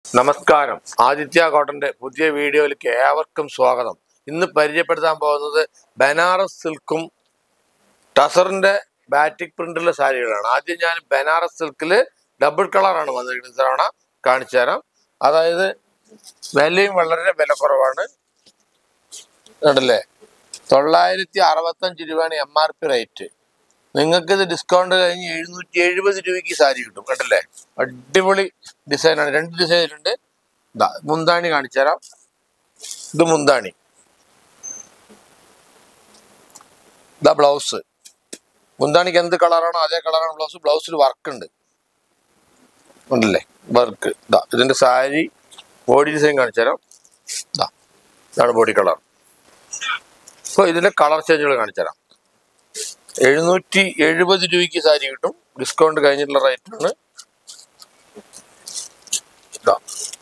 നമസ്കാരം ആദിത്യ കോട്ടന്റെ പുതിയ വീഡിയോയിലേക്ക് ഏവർക്കും സ്വാഗതം ഇന്ന് പരിചയപ്പെടുത്താൻ പോകുന്നത് ബനാറസ് സിൽക്കും ടസറിന്റെ ബാറ്റിക് പ്രിന്റുള്ള സാരികളാണ് ആദ്യം ഞാൻ ബനാറസ് സിൽക്കിൽ ഡബിൾ കളറാണ് വന്നിരിക്കുന്നത് തവണ കാണിച്ചു തരാം അതായത് വിലയും വളരെ വില കുറവാണ് കണ്ടല്ലേ തൊള്ളായിരത്തി അറുപത്തഞ്ച് രൂപയാണ് എം ആർ പി റേറ്റ് നിങ്ങൾക്ക് ഇത് ഡിസ്കൗണ്ട് കഴിഞ്ഞ് എഴുന്നൂറ്റി എഴുപത് രൂപയ്ക്ക് സാരി കിട്ടും കണ്ടല്ലേ അടിപൊളി ഡിസൈനാണ് രണ്ട് ഡിസൈൻ ഉണ്ട് ഇതാ മുന്താണി കാണിച്ചു തരാം ഇത് മുന്താണി ഇതാ ബ്ലൗസ് മുന്താണിക്ക് എന്ത് കളറാണോ അതേ കളറാണ് ബ്ലൗസ് ബ്ലൗസിൽ വർക്ക് ഉണ്ട് ഉണ്ടല്ലേ വർക്ക് ഇതാ ഇതിന്റെ സാരി ബോഡി ഡിസൈൻ കാണിച്ചു തരാം ഇതാ ഇതാണ് ബോഡി കളർ അപ്പോൾ ഇതിന്റെ കളർ ചേഞ്ചുകൾ കാണിച്ചു തരാം എഴുന്നൂറ്റി എഴുപത് രൂപയ്ക്ക് സാരി കിട്ടും ഡിസ്കൗണ്ട് കഴിഞ്ഞിട്ടുള്ള റേറ്റ് ആണ് ഇതാ.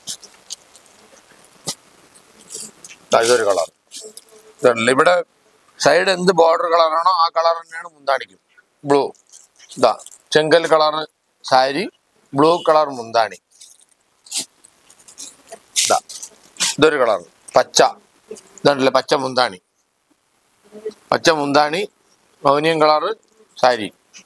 ഇതാ ഇതൊരു കളർ ഇതല്ല ഇവിടെ സൈഡ് എന്ത് ബോർഡർ കളറാണോ ആ കളർ തന്നെയാണ് മുന്താണിക്കും ബ്ലൂ ഇതാ ചെങ്കൽ കളർ സാരി ബ്ലൂ കളർ മുന്താണി ഇതാ ഇതൊരു കളർ പച്ച ഇതുണ്ടല്ലേ പച്ച മുന്താണി പച്ച മുന്താണി മൗനിയം കളറ് സാരി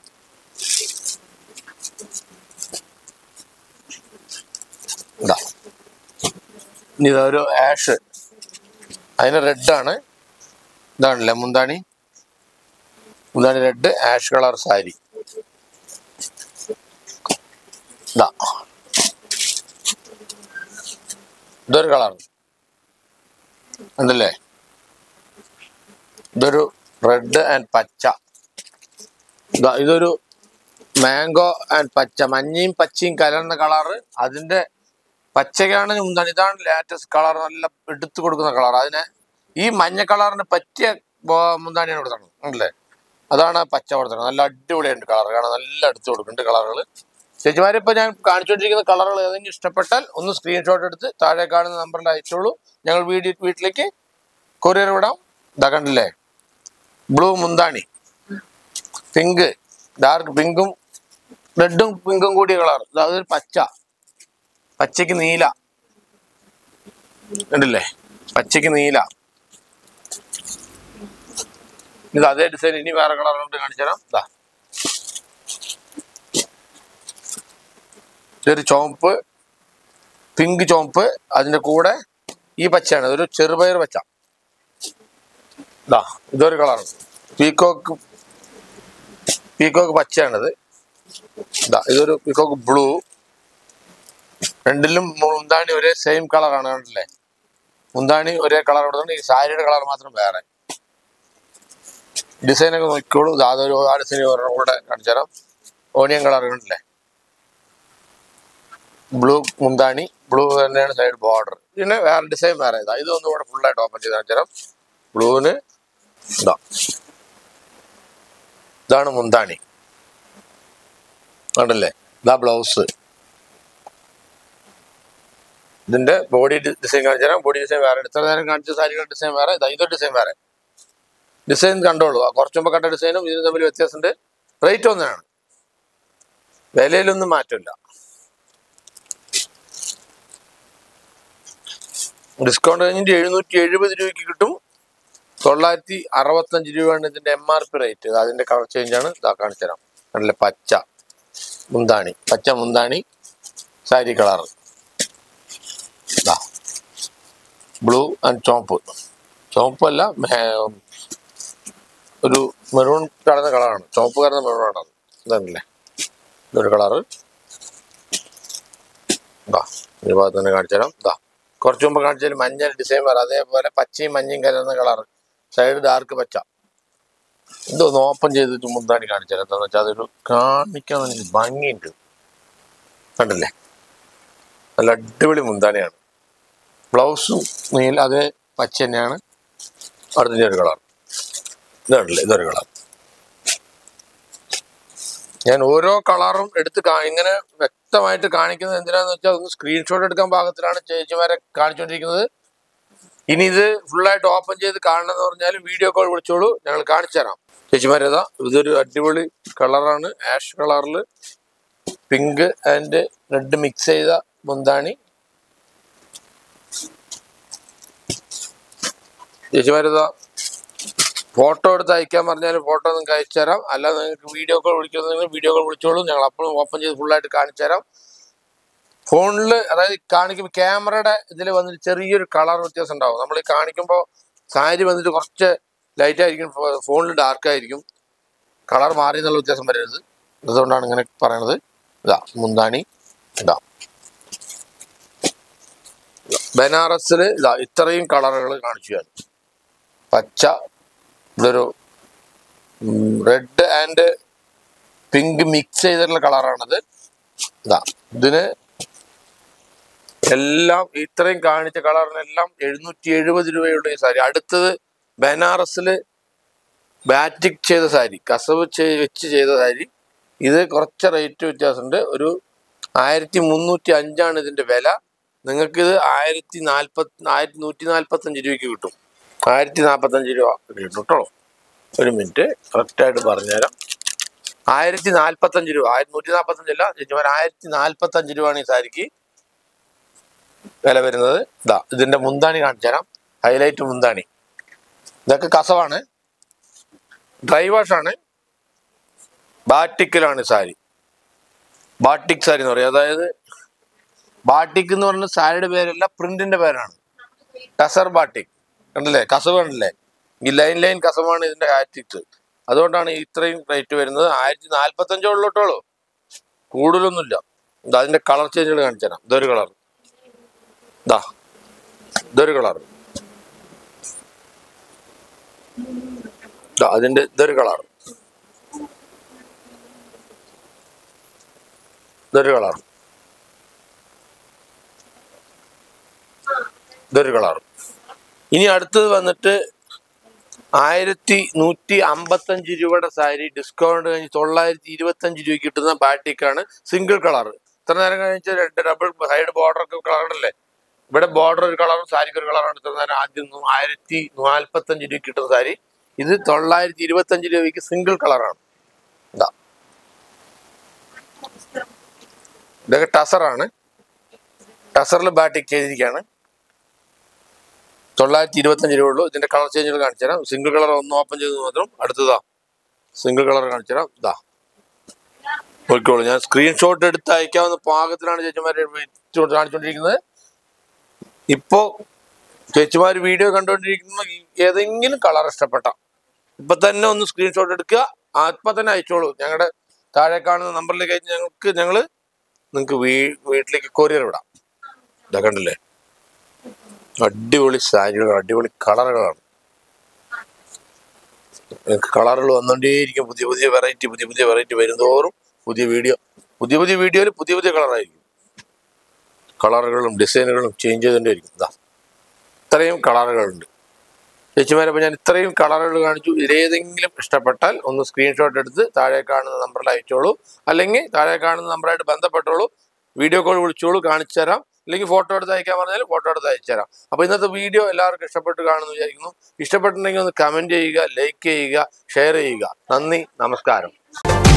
ഇതാ ഇനി ഇതൊരു ആഷ് അതിന് റെഡാണ് ഇതാണല്ലേ മുന്താണി മുന്താണി റെഡ് ആഷ് കളർ സാരി ഇതാ ഇതൊരു കളർ ഉണ്ടല്ലേ ഇതൊരു റെഡ് ആൻഡ് പച്ച ഇതാ ഇതൊരു മാംഗോ ആൻഡ് പച്ച മഞ്ഞയും പച്ചയും കലർന്ന കളറ് അതിന്റെ പച്ചക്കാണ് മുന്താണ് ഇതാണ് ലേറ്റസ്റ്റ് കളർ നല്ല എടുത്തു കൊടുക്കുന്ന കളർ അതിനെ ഈ മഞ്ഞ കളറിന് പറ്റിയ ബോ- മുന്താണിയാണ് കൊടുത്തത് ഉണ്ടല്ലേ അതാണ് ആ പച്ച കൊടുത്തത് നല്ല അടിപൊളിയുണ്ട് കളർ കാണാൻ നല്ല എടുത്തു കൊടുക്കുന്നുണ്ട് കളറുകൾ ചേച്ചിമാരെ ഇപ്പൊ ഞാൻ കാണിച്ചുകൊണ്ടിരിക്കുന്ന കളറുകൾ ഏതെങ്കിലും ഇഷ്ടപ്പെട്ടാൽ ഒന്ന് സ്ക്രീൻഷോട്ട് എടുത്ത് താഴെ കാണുന്ന നമ്പറിൽ അയച്ചോളൂ ഞങ്ങൾ വീഡിയോ വീട്ടിലേക്ക് കൊറിയർ വിടാം ഇതാ കണ്ടില്ലേ ബ്ലൂ മുന്താണി പിങ്ക് ഡാർക്ക് പിങ്കും റെഡും പിങ്കും കൂടിയ കളർ അതൊരു പച്ച പച്ചക്ക് നീല കണ്ടില്ലേ പച്ചക്ക് നീല ഇത് അതേ ഡിസൈൻ ഇനി വേറെ കളർ കൊണ്ട് കാണിച്ചു തരാം ഇതാ ഇതൊരു ചോപ്പ് പിങ്ക് ചോപ്പ് അതിന്റെ കൂടെ ഈ പച്ചയാണ് ഇതൊരു ചെറുപയർ പച്ച ഇതാ ഇതൊരു കളർ പീക്കോക്ക് പീക്കോക്ക് പച്ചയാണിത് ഇതാ ഇതൊരു പീക്കോക്ക് ബ്ലൂ രണ്ടിലും മുന്താണി ഒരേ സെയിം കളറാണ് കണ്ടില്ലേ മുന്താണി ഒരേ കളർ കൊടുത്തുണ്ട് ഈ സാരിയുടെ കളർ മാത്രം വേറെ ഡിസൈനൊക്കെ നോക്കിക്കോളൂ ഇതാ അതൊരു ആ ഡിസൈൻ ഒരെണ്ണം കൂടെ കാണിച്ചു തരാം ഓണിയൻ കളർ കണ്ടില്ലേ ബ്ലൂ മുന്താണി ബ്ലൂ തന്നെയാണ് സൈഡ് ബോർഡർ പിന്നെ വേറെ ഡിസൈൻ വേറെ ഇതാ ഇതൊന്നും കൂടെ ഫുള്ളായിട്ട് ഓപ്പൺ ചെയ്ത് കാണിച്ചു തരാം ബ്ലൂവിന് ഇതാ ഇതാണ് മുന്താണി കണ്ടല്ലേ ഇതാ ബ്ലൗസ് ഇതിന്റെ ബോഡി ഡിസൈൻ കാണിച്ചു തരാം ബോഡി ഡിസൈൻ വേറെ ഇത്ര നേരം കാണിച്ച സാരികളുടെ ഡിസൈൻ വേറെ ഇതാ ഇതൊരു ഡിസൈൻ വേറെ ഡിസൈൻ കണ്ടോളൂ ആ കുറച്ച് മുമ്പ് കണ്ട ഡിസൈനും ഇതിനും തമ്മിൽ വ്യത്യാസമുണ്ട് റേറ്റ് ഒന്നാണ് വിലയിലൊന്നും മാറ്റമില്ല ഡിസ്കൗണ്ട് കഴിഞ്ഞിട്ട് എഴുന്നൂറ്റി എഴുപത് രൂപയ്ക്ക് കിട്ടും തൊള്ളായിരത്തി അറുപത്തഞ്ച് രൂപയാണ് ഇതിന്റെ എം ആർ പി റേറ്റ് അതിന്റെ കളർ ചേഞ്ച് ആണ് ഇതാ കാണിച്ചു തരാം നല്ല പച്ച മുന്താണി പച്ച മുന്താണി സാരി കളർ ഇതാ ബ്ലൂ ആൻഡ് ചോപ്പ് ചോപ്പല്ല മേ- ഒരു മെറൂൺ കലർന്ന കളറാണ് ചോപ്പ് കലർന്ന മെറൂൺ ആണ് അത് ഇതല്ലേ ഇതൊരു കളറ് ഇതാ ഈ ഭാഗത്ത് തന്നെ കാണിച്ചു തരാം ഇതാ കുറച്ച് മുമ്പ് കാണിച്ചാൽ മഞ്ഞ ഡിസൈൻ വേറെ അതേപോലെ പച്ചയും മഞ്ഞയും കലർന്ന കളർ സൈഡ് ഡാർക്ക് പച്ച ഇതൊന്ന് ഓപ്പൺ ചെയ്തിട്ട് മുന്താണി കാണിച്ചു തരാം എന്താണെന്ന് വെച്ചാൽ അതൊരു കാണിക്കാൻ എനിക്ക് ഭംഗിയുണ്ട് കണ്ടില്ലേ നല്ല അടിപൊളി മുന്താണിയാണ് ബ്ലൗസും നീല അതേ പച്ച തന്നെയാണ് അടുത്ത ഒരു കളർ ഇതാണല്ലേ ഇതൊരു കളർ ഞാൻ ഓരോ കളറും എടുത്ത് കാ- ഇങ്ങനെ വ്യക്തമായിട്ട് കാണിക്കുന്നത് എന്തിനാന്ന് വെച്ചാൽ ഒന്ന് സ്ക്രീൻഷോട്ട് എടുക്കാൻ പാകത്തിലാണ് ചേച്ചിമാരെ കാണിച്ചുകൊണ്ടിരിക്കുന്നത് ഇനി ഇത് ഫുള്ളായിട്ട് ഓപ്പൺ ചെയ്ത് കാണണം എന്ന് പറഞ്ഞാൽ വീഡിയോ കോൾ വിളിച്ചോളൂ ഞങ്ങൾ കാണിച്ചു തരാം ചേച്ചിമാരേതാ ഇതൊരു അടിപൊളി കളറാണ് ആഷ് കളറിൽ പിങ്ക് ആൻഡ് റെഡ് മിക്സ് ചെയ്ത മുന്താണി ചേച്ചിമാരിതാ ഫോട്ടോ എടുത്ത് അയക്കാൻ പറഞ്ഞാലും ഫോട്ടോ നിങ്ങൾക്ക് അയച്ചു തരാം അല്ലാതെ നിങ്ങൾക്ക് വീഡിയോ കോൾ വിളിക്കുന്നെങ്കിൽ വീഡിയോ കോൾ വിളിച്ചോളൂ ഞങ്ങൾ അപ്പോഴും ഓപ്പൺ ചെയ്ത് ഫുള്ളായിട്ട് കാണിച്ചു തരാം ഫോണിൽ അതായത് കാണിക്കുമ്പോൾ ക്യാമറയുടെ ഇതിൽ വന്നിട്ട് ചെറിയൊരു കളർ വ്യത്യാസം ഉണ്ടാവും നമ്മൾ ഈ കാണിക്കുമ്പോൾ സാരി വന്നിട്ട് കുറച്ച് ലൈറ്റ് ആയിരിക്കും ഫോണിൽ ഡാർക്ക് ആയിരിക്കും കളർ മാറി എന്നുള്ള വ്യത്യാസം വരരുത് അതുകൊണ്ടാണ് ഇങ്ങനെ പറയണത് ഇതാ മുന്താണി ഇതാ ബനാറസിൽ ഇതാ ഇത്രയും കളറുകൾ കാണിച്ചു ഞാൻ പച്ച ഇതൊരു റെഡ് ആൻഡ് പിങ്ക് മിക്സ് ചെയ്തിട്ടുള്ള കളറാണിത് ഇതാ ഇതിന് എല്ലാം ഇത്രയും കാണിച്ച കളറിനെല്ലാം എഴുന്നൂറ്റി എഴുപത് രൂപയുള്ള ഈ സാരി അടുത്തത് ബനാറസില് ബാറ്റിക് ചെയ്ത സാരി കസവ് ചെയ്- വെച്ച് ചെയ്ത സാരി ഇത് കുറച്ച് റേറ്റ് വ്യത്യാസമുണ്ട് ഒരു ആയിരത്തി മുന്നൂറ്റി അഞ്ചാണ് ഇതിന്റെ വില നിങ്ങൾക്ക് ഇത് ആയിരത്തി നാൽപ്പത്തി ആയിരത്തി നൂറ്റി നാൽപ്പത്തഞ്ച് രൂപയ്ക്ക് കിട്ടും ആയിരത്തി നാൽപ്പത്തഞ്ച് രൂപ കിട്ടും കേട്ടോ ഒരു മിനിറ്റ് കറക്റ്റായിട്ട് പറഞ്ഞുതരാം ആയിരത്തി നാൽപ്പത്തഞ്ച് രൂപ ആയിരത്തി നൂറ്റി നാൽപ്പത്തഞ്ചല്ല ചേച്ചിമാർ ആയിരത്തി നാൽപ്പത്തഞ്ച് രൂപയാണ് ഈ സാരിക്ക് വില വരുന്നത് ഇതാ ഇതിന്റെ മുന്താണി കാണിച്ചു തരാം ഹൈലൈറ്റ് മുന്താണി ഇതൊക്കെ കസവാണ് ഡ്രൈ വാഷാണ് ബാറ്റിക്കിലാണ് സാരി ബാട്ടിക് സാരി എന്ന് പറയും അതായത് ബാട്ടിക് എന്ന് പറഞ്ഞ സാരിയുടെ പേരല്ല പ്രിന്റിന്റെ പേരാണ് ടസർ ബാട്ടിക് കണ്ടില്ലേ കസവ് കണ്ടില്ലേ ഈ ലൈൻ ലൈൻ കസവാണ് ഇതിന്റെ ആറ്റിക്സ് അതുകൊണ്ടാണ് ഇത്രയും റേറ്റ് വരുന്നത് ആയിരത്തി നാൽപ്പത്തഞ്ചോ ഉള്ളോട്ടോളൂ കൂടുതലൊന്നുമില്ല ഇത് അതിന്റെ കളർ ചേഞ്ചുകൾ കാണിച്ചു തരാം ഇതൊരു കളർ ഇതാ ഇതൊരു കളർ അതിന്റെ ഇതൊരു കളർ ഇതൊരു കളർ ഇതൊരു കളർ ഇനി അടുത്തത് വന്നിട്ട് ആയിരത്തി നൂറ്റി അമ്പത്തഞ്ച് രൂപയുടെ സാരി ഡിസ്കൗണ്ട് കഴിഞ്ഞ് തൊള്ളായിരത്തി ഇരുപത്തഞ്ച് രൂപയ്ക്ക് കിട്ടുന്ന ബാറ്റിക്കാണ് സിംഗിൾ കളർ ഇത്ര നേരം കഴിച്ച് രണ്ട് ഡബിൾ സൈഡ് ബോർഡർ ഒക്കെ കളറല്ലേ ഇവിടെ ബോർഡർ ഒരു കളറും സാരിക്ക് ഒരു കളറാണ് ഇത്ര നേരം ആദ്യം നൂ- ആയിരത്തി നാൽപ്പത്തഞ്ച് രൂപയ്ക്ക് കിട്ടുന്ന സാരി ഇത് തൊള്ളായിരത്തി ഇരുപത്തഞ്ച് രൂപയ്ക്ക് സിംഗിൾ കളറാണ് ഇതാ ഇതൊക്കെ ടസറാണ് ടസറിൽ ബാറ്റിക് ചെയ്തിരിക്കുകയാണ് തൊള്ളായിരത്തി ഇരുപത്തഞ്ച് രൂപ ഉള്ളൂ ഇതിന്റെ കളർ ചേഞ്ചുകൾ കാണിച്ചു തരാം സിംഗിൾ കളർ ഒന്ന് ഓപ്പൺ ചെയ്ത് മാത്രം അടുത്തതാ സിംഗിൾ കളർ കാണിച്ചു തരാം ഇതാ നോക്കിക്കോളൂ ഞാൻ സ്ക്രീൻഷോട്ട് എടുത്ത് അയക്കാവുന്ന പാകത്തിലാണ് ചേച്ചിമാരെ കാണിച്ചുകൊണ്ടിരിക്കുന്നത് ഇപ്പോ ചേച്ചിമാർ വീഡിയോ കണ്ടുകൊണ്ടിരിക്കുന്ന ഈ ഏതെങ്കിലും കളർ ഇഷ്ടപ്പെട്ട ഇപ്പൊ തന്നെ ഒന്ന് സ്ക്രീൻഷോട്ട് എടുക്കുക അപ്പൊ തന്നെ അയച്ചോളൂ ഞങ്ങളുടെ താഴെ കാണുന്ന നമ്പറിലേക്ക് അയച്ച് ഞങ്ങൾക്ക് ഞങ്ങള് നിങ്ങൾക്ക് വീ വീട്ടിലേക്ക് കൊറിയർ വിടാം ഇതാ കണ്ടില്ലേ അടിപൊളി സാരികൾ അടിപൊളി കളറുകളാണ് കളറുകൾ വന്നുകൊണ്ടേയിരിക്കും പുതിയ പുതിയ വെറൈറ്റി പുതിയ പുതിയ വെറൈറ്റി വരുന്തോറും പുതിയ വീഡിയോ പുതിയ പുതിയ വീഡിയോയിൽ പുതിയ പുതിയ കളറായിരിക്കും കളറുകളും ഡിസൈനുകളും ചേഞ്ച് ചെയ്തുകൊണ്ടേയിരിക്കും ഇതാ ഇത്രയും കളറുകളുണ്ട് ചേച്ചിമാരെ അപ്പോൾ ഞാൻ ഇത്രയും കളറുകൾ കാണിച്ചു ഇതിലേതെങ്കിലും ഇഷ്ടപ്പെട്ടാൽ ഒന്ന് സ്ക്രീൻഷോട്ട് എടുത്ത് താഴെ കാണുന്ന നമ്പറിൽ അയച്ചോളൂ അല്ലെങ്കിൽ താഴെ കാണുന്ന നമ്പറായിട്ട് ബന്ധപ്പെട്ടോളൂ വീഡിയോ കോൾ വിളിച്ചോളൂ കാണിച്ചു തരാം അല്ലെങ്കിൽ ഫോട്ടോ എടുത്ത് അയക്കാൻ പറഞ്ഞാൽ ഫോട്ടോ എടുത്ത് അയച്ചു തരാം അപ്പോൾ ഇന്നത്തെ വീഡിയോ എല്ലാവർക്കും ഇഷ്ടപ്പെട്ട് കാണുമെന്ന് വിചാരിക്കുന്നു ഇഷ്ടപ്പെട്ടിട്ടുണ്ടെങ്കിൽ ഒന്ന് കമൻറ്റ് ചെയ്യുക ലൈക്ക് ചെയ്യുക ഷെയർ ചെയ്യുക നന്ദി നമസ്കാരം